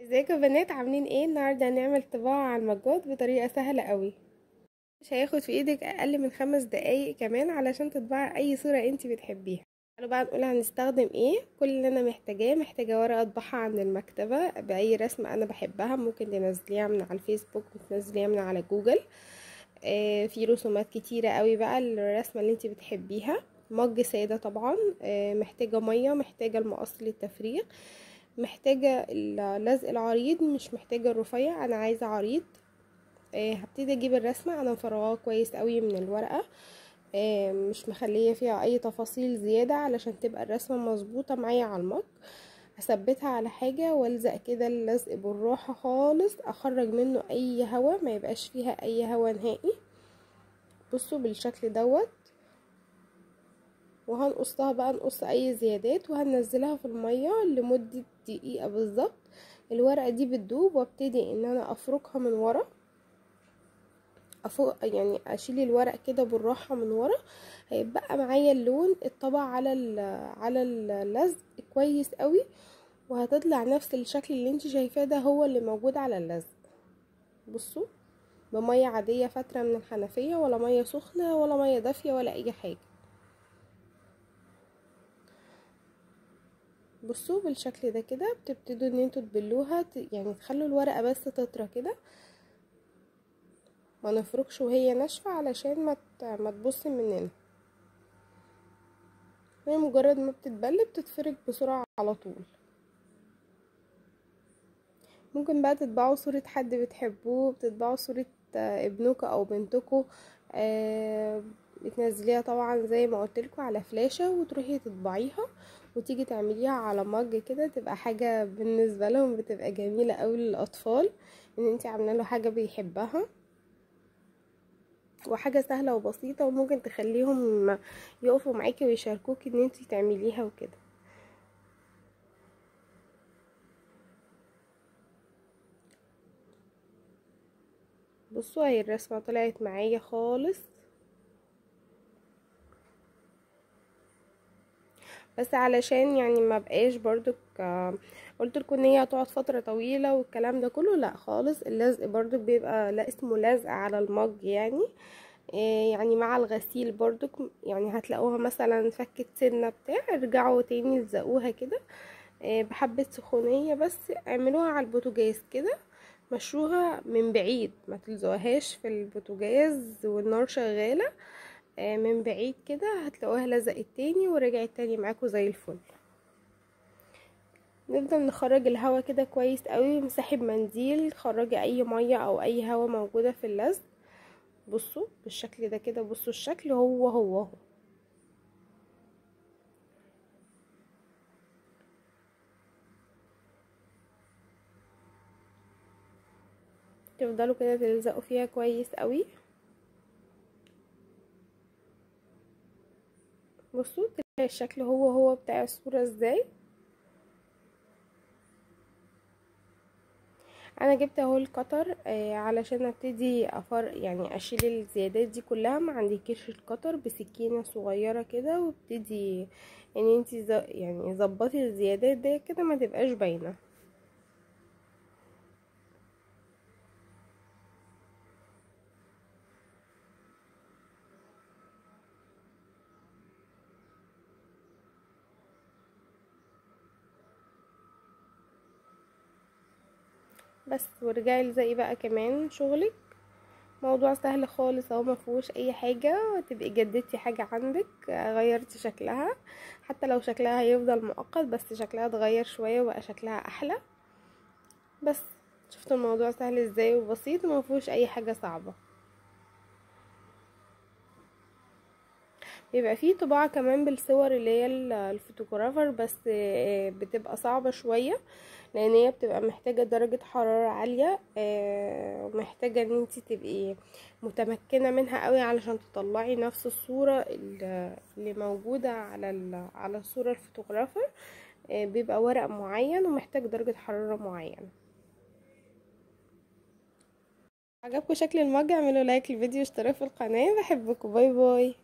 ازيكم يا بنات عاملين ايه النهارده هنعمل طباعة على المجات بطريقة سهلة قوي مش هياخد في ايدك اقل من خمس دقايق كمان علشان تطبعي اي صورة انت بتحبيها تعالوا بقى نقول هنستخدم ايه كل اللي انا محتاجاه محتاجة ورقة اطبعها عند المكتبة باي رسمة انا بحبها ممكن تنزليها من على الفيسبوك تنزليها من على جوجل آه في رسومات كتيرة قوي بقى الرسمة اللي انت بتحبيها مج سادة طبعا آه محتاجة مية محتاجة المقص للتفريغ محتاجة اللزق العريض مش محتاجة الرفيع انا عايزة عريض آه هبتدي اجيب الرسمة انا مفرغاها كويس قوي من الورقة آه مش مخلية فيها اي تفاصيل زيادة علشان تبقى الرسمة مظبوطة معايا على المج هثبتها على حاجة والزق كده اللزق بالراحة خالص اخرج منه اي هوا ما يبقاش فيها اي هوا نهائي بصوا بالشكل دوت وهنقصها بقى نقص اي زيادات وهنزلها في المية لمدة دقيقة بالظبط الورقة دي بتدوب وابتدي ان انا افركها من ورا افوق يعني اشيل الورق كده بالراحة من ورا هيبقى معايا اللون الطبع على على اللزق كويس قوي وهتطلع نفس الشكل اللي انت شايفاه ده هو اللي موجود على اللزق بصوا بمية عادية فترة من الحنفية ولا مية سخنة ولا مية دافية ولا اي حاجة بصوا بالشكل ده كده بتبتدوا ان انتوا تبلوها يعني تخلوا الورقة بس تطرى كده ما نفركش وهي ناشفة علشان ما ما تبص مننا هي مجرد ما بتتبل بتتفرك بسرعة على طول ممكن بقى تطبعوا صورة حد بتحبوه بتطبعوا صورة ابنكم او بنتكم آه بتنزليها طبعا زي ما قلتلكوا على فلاشة وتروحي تطبعيها وتيجي تعمليها على مج كده تبقى حاجة بالنسبة لهم بتبقى جميلة قوي للأطفال ان انتي عاملة له حاجة بيحبها وحاجة سهلة وبسيطة وممكن تخليهم يقفوا معاكي ويشاركوكي ان انتي تعمليها وكده بصوا اهي الرسمة طلعت معايا خالص بس علشان يعني ما بقاش برضو قلت لكم ان هي هتقعد فتره طويله والكلام ده كله لا خالص اللزق برضو بيبقى لا اسمه لزق على المج يعني إيه يعني مع الغسيل برضو يعني هتلاقوها مثلا فكت سنه بتاع ارجعوا تاني الزقوها كده إيه بحبه سخونيه بس اعملوها على البوتاجاز كده مشروها من بعيد ما تلزقوهاش في البوتاجاز والنار شغاله من بعيد كده هتلاقوها لزقت تاني ورجعت تاني معاكم زي الفل نفضل نخرج الهوا كده كويس قوي مسحب منديل خرجي اي ميه او اي هوا موجوده في اللزق بصوا بالشكل ده كده بصوا الشكل هو هو هو تفضلوا كده تلزقوا فيها كويس قوي بصوا تلاقي الشكل هو هو بتاع الصورة ازاي انا جبت اهو القطر آه علشان ابتدي افر يعني اشيل الزيادات دي كلها ما عندكيش القطر بسكينه صغيره كده وابتدي يعني انتي يعني ظبطي الزيادات دي كده ما تبقاش باينه بس ورجعي الزقي بقى كمان شغلك موضوع سهل خالص اهو مفيهوش اي حاجه تبقي جددتي حاجه عندك غيرتي شكلها حتى لو شكلها هيفضل مؤقت بس شكلها اتغير شويه وبقى شكلها احلى بس شفتوا الموضوع سهل ازاي وبسيط ومفيهوش اي حاجه صعبه بيبقى فيه طباعة كمان بالصور اللي هي الفوتوغرافر بس بتبقى صعبة شوية لان هي بتبقى محتاجة درجة حرارة عالية محتاجة ان انتي تبقي متمكنة منها قوي علشان تطلعي نفس الصورة اللي موجودة على على الصورة الفوتوغرافر بيبقى ورق معين ومحتاج درجة حرارة معينة عجبكم شكل المج اعملوا لايك للفيديو واشتراك في القناة بحبكم باي باي